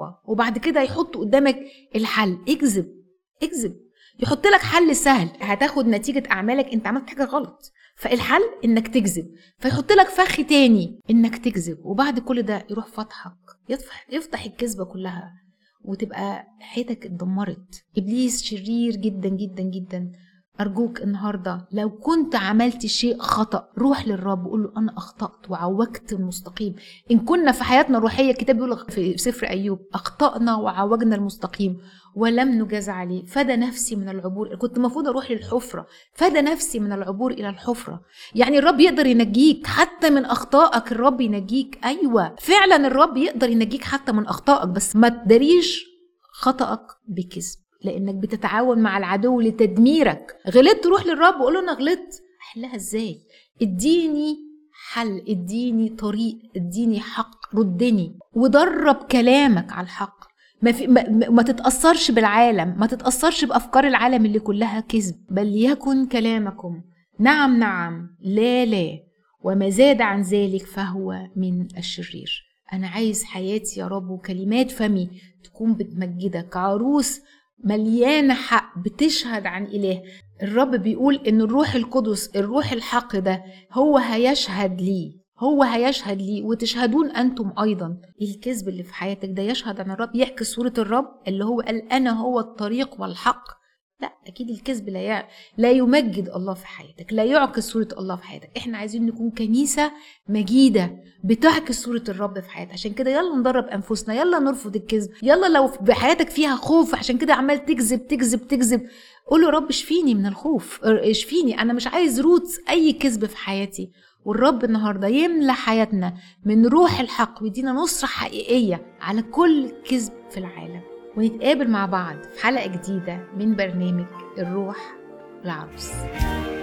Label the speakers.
Speaker 1: اه وبعد كده يحط قدامك الحل اكذب اكذب يحط لك حل سهل هتاخد نتيجه اعمالك انت عملت حاجه غلط فالحل انك تكذب فيحط لك فخ تاني انك تكذب وبعد كل ده يروح فضحك يفتح يفتح الكذبه كلها وتبقى حياتك اتدمرت ابليس شرير جدا جدا جدا أرجوك النهاردة لو كنت عملت شيء خطأ روح للرب وقول له أنا أخطأت وعوجت المستقيم إن كنا في حياتنا الروحية الكتاب بيقول في سفر أيوب أخطأنا وعوجنا المستقيم ولم نجاز عليه فدى نفسي من العبور كنت المفروض أروح للحفرة فدى نفسي من العبور إلى الحفرة يعني الرب يقدر ينجيك حتى من أخطائك الرب ينجيك أيوة فعلا الرب يقدر ينجيك حتى من أخطائك بس ما تداريش خطأك بكذب لانك بتتعاون مع العدو لتدميرك غلطت روح للرب وقول له انا غلطت احلها ازاي اديني حل اديني طريق اديني حق ردني ودرب كلامك على الحق ما, في ما, ما تتأثرش بالعالم ما تتأثرش بأفكار العالم اللي كلها كذب بل يكن كلامكم نعم نعم لا لا وما زاد عن ذلك فهو من الشرير أنا عايز حياتي يا رب وكلمات فمي تكون بتمجدك عروس مليانة حق بتشهد عن إله الرب بيقول إن الروح القدس الروح الحق ده هو هيشهد لي هو هيشهد لي وتشهدون أنتم أيضا الكذب اللي في حياتك ده يشهد عن الرب يحكي صورة الرب اللي هو قال أنا هو الطريق والحق لا اكيد الكذب لا يع... لا يمجد الله في حياتك لا يعكس صوره الله في حياتك احنا عايزين نكون كنيسه مجيده بتعكس صوره الرب في حياتك عشان كده يلا ندرب انفسنا يلا نرفض الكذب يلا لو بحياتك فيها خوف عشان كده عمال تكذب تكذب تكذب قول له رب اشفيني من الخوف اشفيني انا مش عايز روتس اي كذب في حياتي والرب النهارده يملى حياتنا من روح الحق ويدينا نصره حقيقيه على كل كذب في العالم ونتقابل مع بعض في حلقة جديدة من برنامج الروح العروس